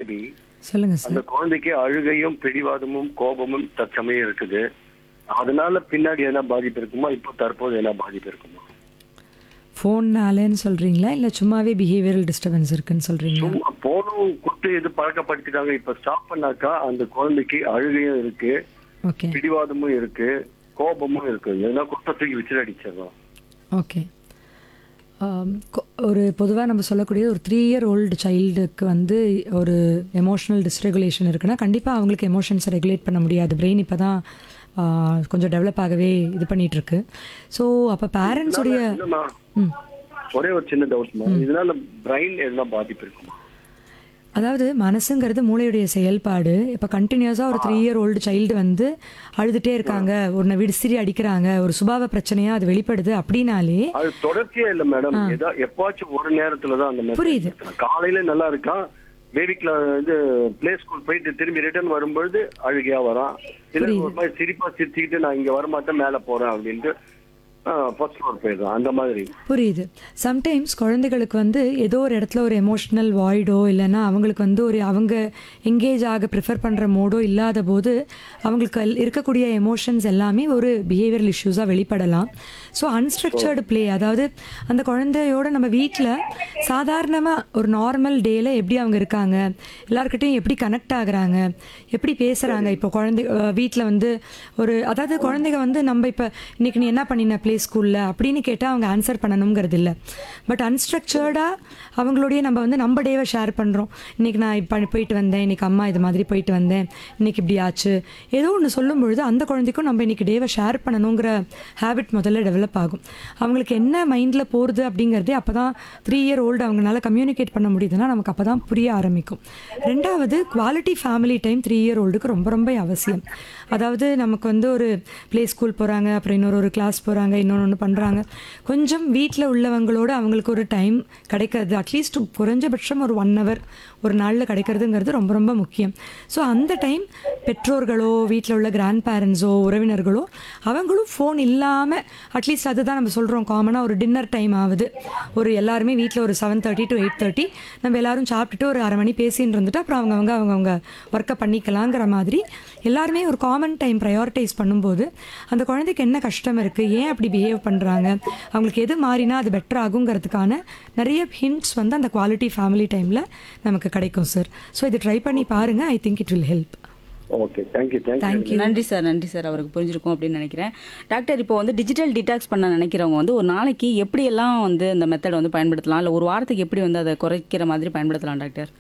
Baby சொல்லுங்க அந்த sir குழந்தைக்கு அழுகையும் பிடிவாதமும் கோபமும் தற்சமயம் இருக்குது அதனால பின்னாடி என்ன பாதிப்பு இருக்குமா இப்போ தற்போது என்ன பாதிப்பு இருக்குமா ஃபோன்னாலேன்னு சொல்றீங்களா இல்லை சும்மாவே பிஹேவியரல் டிஸ்டர்பன்ஸ் இருக்குன்னு சொல்றீங்களா சும்மா போனும் குட்டு இது பழக்கப்படுத்திட்டாங்க இப்ப ஸ்டாப் பண்ணாக்கா அந்த குழந்தைக்கு அழுகையும் இருக்கு ஓகே பிடிவாதமும் இருக்கு கோபமும் இருக்கு எதனா குட்டை தூக்கி விசில் அடிச்சிடலாம் ஓகே ஆம், கொ- ஒரு பொதுவாக நம்ம சொல்லக்கூடிய ஒரு த்ரீ இயர் ஓல்டு சைல்டுக்கு வந்து ஒரு எமோஷனல் டிஸ்ரெகுலேஷன் இருக்குன்னா கண்டிப்பாக அவங்களுக்கு எமோஷன்ஸை ரெகுலேட் பண்ண முடியாது பிரெயின் இப்போ தான் கொஞ்சம் டெவலப் ஆகவே இது பண்ணிட்டு இருக்கு ஸோ அப்போ பேரண்ட்ஸுடைய இல்லம்மா, ம் ஒரே ஒரு சின்ன டவுட்மா இதனால பிரைன் எதனா பாதிப்பு இருக்குமா அதாவது மனசுங்கிறது மூளையுடைய செயல்பாடு இப்போ கண்டினியூஸாக ஒரு த்ரீ இயர் ஓல்டு சைல்டு வந்து அழுதுகிட்டே இருக்காங்க ஒரு விடுசிரி அடிக்கிறாங்க ஒரு சுபாவ பிரச்சனையா அது வெளிப்படுது அப்படின்னாலே அது தொடர்ச்சியா இல்ல மேடம் ஏதோ எப்பாச்சும் ஒரு நேரத்துல தான் அந்த மாதிரி புரியுது. இருக்கான். காலையில நல்லா இருக்கான் பேபிக்குல இது பிளே ஸ்கூல் போயிட்டு திரும்பி ரிட்டர்ன் வரும்பொழுது அழுகையா வரான் இல்ல ஒரு மாதிரி சிரிப்பா சிரிச்சுக்கிட்டு நான் இங்க வரமாட்டேன் மேல போறேன் அப்படின்ட்டு ஃபர்ஸ்ட் ஃப்ளோர் போயிடுறான் அந்த மாதிரி புரியுது சம்டைம்ஸ் குழந்தைகளுக்கு வந்து ஏதோ ஒரு இடத்துல ஒரு எமோஷ்னல் வாய்டோ இல்லைன்னா அவங்களுக்கு வந்து ஒரு அவங்க எங்கேஜ் ஆக ப்ரிஃபர் பண்ணுற மோடோ இல்லாத போது அவங்களுக்கு அல்- இருக்கக்கூடிய எமோஷன்ஸ் எல்லாமே ஒரு பிஹேவியரல் இஷ்யூஸாக வெளிப்படலாம் ஸோ அன்ஸ்ட்ரக்சர்டு ப்ளே அதாவது அந்த குழந்தையோட நம்ம வீட்டில் சாதாரணமாக ஒரு நார்மல் டேல எப்படி அவங்க இருக்காங்க எல்லாருக்கிட்டையும் எப்படி கனெக்ட் ஆகுறாங்க எப்படி பேசுகிறாங்க இப்போ குழந்தை வீட்டில் வந்து ஒரு அதாவது குழந்தைங்க வந்து நம்ம இப்போ இன்னைக்கு நீ என்ன பண்ணின ப்ளே ஸ்கூலில் அப்படின்னு கேட்டால் அவங்க ஆன்சர் பண்ணணுங்கிறது இல்லை பட் அன்ஸ்ட்ரக்சர்டாக அவங்களுடைய நம்ம வந்து நம்ம டேவை ஷேர் பண்ணுறோம் இன்னைக்கு நான் இப்போ போயிட்டு வந்தேன் இன்னைக்கு அம்மா இது மாதிரி போயிட்டு வந்தேன் இன்னைக்கு இப்படி ஆச்சு ஏதோ ஒன்று சொல்லும் பொழுது அந்த குழந்தைக்கும் நம்ம இன்னைக்கு டேவை ஷேர் பண்ணணுங்கிற ஹேபிட் முதல்ல டெவலப் ஆகும் அவங்களுக்கு என்ன மைண்டில் போகிறது அப்படிங்கிறதே அப்போ தான் த்ரீ இயர் ஓல்டு அவங்களால கம்யூனிகேட் பண்ண முடியுதுன்னா நமக்கு அப்போ தான் புரிய ஆரம்பிக்கும் ரெண்டாவது quality family time three year ஓல்டுக்கு ரொம்ப ரொம்ப அவசியம் அதாவது நமக்கு வந்து ஒரு ப்ளே ஸ்கூல் போகிறாங்க அப்புறம் இன்னொரு ஒரு கிளாஸ் போகிறாங்க இன்னொன்று ஒன்று பண்ணுறாங்க கொஞ்சம் வீட்டில் உள்ளவங்களோட அவங்களுக்கு ஒரு டைம் கிடைக்கிறது அட்லீஸ்ட் குறைஞ்சபட்சம் ஒரு ஒன் ஹவர் ஒரு நாளில் கிடைக்கிறதுங்கிறது ரொம்ப ரொம்ப முக்கியம் ஸோ அந்த டைம் பெற்றோர்களோ வீட்டில் உள்ள கிராண்ட் பேரண்ட்ஸோ உறவினர்களோ அவங்களும் ஃபோன் இல்லாமல் அட்லீஸ்ட் அதுதான் நம்ம சொல்கிறோம் காமனாக ஒரு டின்னர் டைம் ஆகுது ஒரு எல்லாருமே வீட்டில் ஒரு seven thirty to eight thirty நம்ம எல்லாரும் சாப்பிட்டுட்டு ஒரு அரை மணி பேசின்னு இருந்துட்டு அப்புறம் அவங்கவங்க அவங்கவுங்க ஒர்க்கை பண்ணிக்கலாங்கிற மாதிரி எல்லாருமே ஒரு காமன் டைம் ப்ரையாரிட்டைஸ் பண்ணும்போது அந்த குழந்தைக்கு என்ன கஷ்டம் இருக்குது ஏன் அப்படி பிஹேவ் பண்ணுறாங்க அவங்களுக்கு எது மாறினா அது பெட்டர் ஆகுங்கிறதுக்கான நிறைய ஹிண்ட்ஸ் வந்து அந்த குவாலிட்டி ஃபேமிலி டைமில் நமக்கு கிடைக்கும் சார் ஸோ இது ட்ரை பண்ணி பாருங்கள் I think it will help okay thank you thank you thank you நன்றி சார் நன்றி சார் அவருக்கு புரிஞ்சிருக்கும் அப்படின்னு நினைக்கிறேன் டாக்டர் இப்போ வந்து டிஜிட்டல் டிடாக்ஸ் பண்ண நினைக்கிறவங்க வந்து ஒரு நாளைக்கு எப்படியெல்லாம் வந்து இந்த மெத்தடை வந்து பயன்படுத்தலாம் இல்லை ஒரு வாரத்துக்கு எப்படி வந்து அதை குறைக்கிற மாதிரி பயன்படுத்தலாம் டாக்டர்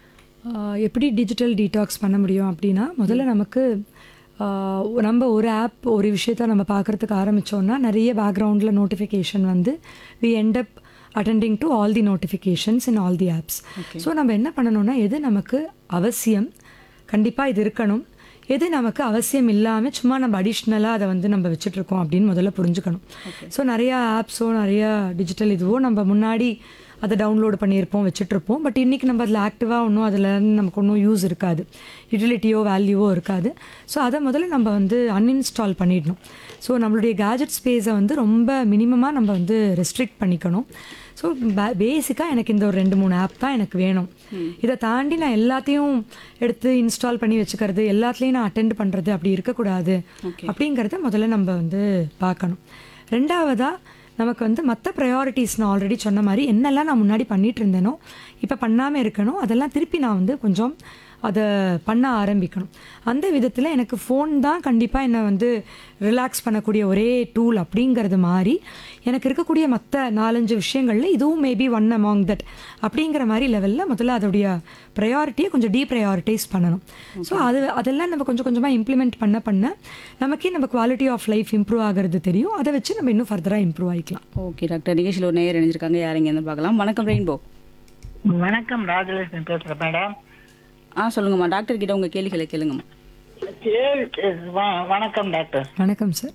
ஆஹ் எப்படி டிஜிட்டல் டீடாக்ஸ் பண்ண முடியும் அப்படின்னா முதல்ல நமக்கு ஆஹ் நம்ம ஒரு ஆப் ஒரு விஷயத்த நம்ம பார்க்குறதுக்கு ஆரம்பித்தோம்னா நிறைய பேக்ரவுண்டில் நோட்டிஃபிகேஷன் வந்து we end up attending to all the notifications in all the apps so நம்ம என்ன பண்ணணும்னா எது நமக்கு அவசியம் கண்டிப்பாக இது இருக்கணும் எது நமக்கு அவசியம் இல்லாமல் சும்மா நம்ம அடிஷ்னலாக அதை வந்து நம்ம வச்சுட்டு இருக்கோம் அப்படின்னு முதல்ல புரிஞ்சுக்கணும் ஸோ நிறையா ஆப்ஸோ நிறையா டிஜிட்டல் இதுவோ நம்ம முன்னாடி அதை டவுன்லோடு பண்ணியிருப்போம் வச்சுட்ருப்போம் பட் இன்றைக்கி நம்ம அதில் ஆக்டிவாக ஒன்றும் அதில் நமக்கு ஒன்றும் யூஸ் இருக்காது யூட்டிலிட்டியோ வேல்யூவோ இருக்காது ஸோ அதை முதல்ல நம்ம வந்து அன்இன்ஸ்டால் பண்ணிடணும் ஸோ நம்மளுடைய கேஜெட் ஸ்பேஸை வந்து ரொம்ப மினிமமாக நம்ம வந்து ரெஸ்ட்ரிக்ட் பண்ணிக்கணும் ஸோ பேசிக்காக எனக்கு இந்த ஒரு ரெண்டு மூணு ஆப் தான் எனக்கு வேணும் இதை தாண்டி நான் எல்லாத்தையும் எடுத்து இன்ஸ்டால் பண்ணி வச்சுக்கிறது எல்லாத்துலேயும் நான் அட்டென்ட் பண்ணுறது அப்படி இருக்கக்கூடாது அப்படிங்கிறத முதல்ல நம்ம வந்து பார்க்கணும் ரெண்டாவதாக நமக்கு வந்து மற்ற ப்ரையாரிட்டிஸ் நான் ஆல்ரெடி சொன்ன மாதிரி என்னெல்லாம் நான் முன்னாடி பண்ணிட்டு இருந்தேனோ இப்போ பண்ணாமல் இருக்கணும் அதெல்லாம் திருப்பி நான் வந்து கொஞ்சம் அதை பண்ண ஆரம்பிக்கணும் அந்த விதத்தில் எனக்கு ஃபோன் தான் கண்டிப்பாக என்னை வந்து ரிலாக்ஸ் பண்ணக்கூடிய ஒரே டூல் அப்படிங்கிறது மாதிரி எனக்கு இருக்கக்கூடிய மற்ற நாலஞ்சு விஷயங்களில் இதுவும் மேபி ஒன் அமாங் தட் அப்படிங்கிற மாதிரி லெவலில் முதல்ல அதோடைய ப்ரையாரிட்டியை கொஞ்சம் டீப்ரையாரிட்டைஸ் பண்ணணும் ஸோ அது அதெல்லாம் நம்ம கொஞ்சம் கொஞ்சமாக இம்ப்ளிமெண்ட் பண்ண பண்ண நமக்கே நம்ம குவாலிட்டி ஆஃப் லைஃப் இம்ப்ரூவ் ஆகிறது தெரியும் அதை வச்சு நம்ம இன்னும் ஃபர்தராக இம்ப்ரூவ் ஆகிக்கலாம் ஓகே டாக்டர் நிகழ்ச்சியில் ஒரு நேயர் இணைஞ்சிருக்காங்க யார் இங்கே பார்க்கலாம் வணக்கம் ரெயின்போ வணக்கம் ராஜலட்சுமி பேசுறேன் மேடம் ஆ சொல்லுங்கம்மா டாக்டர் கிட்ட உங்கள் கேள்விகளை கேளுங்கம்மா சரி, சரி, வ- வணக்கம் டாக்டர் வணக்கம் சார்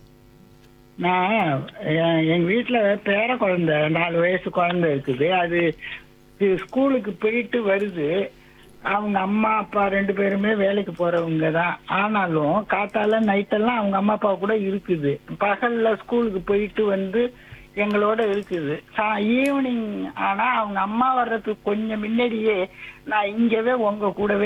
நான் எ- எங்க வீட்டுல பேர குழந்தை நாலு வயசு குழந்தை இருக்குது அது இது ஸ்கூலுக்கு போயிட்டு வருது அவங்க அம்மா அப்பா ரெண்டு பேருமே வேலைக்கு போறவங்க தான் ஆனாலும் காத்தால நைட்டெல்லாம் அவங்க அம்மா அப்பா கூட இருக்குது பகல்ல ஸ்கூலுக்கு போயிட்டு வந்து எங்களோட இருக்குது ஈவினிங் ஆனா அவங்க அம்மா வர்றதுக்கு கொஞ்சம் முன்னாடியே நான் இங்கவே உங்க கூடவே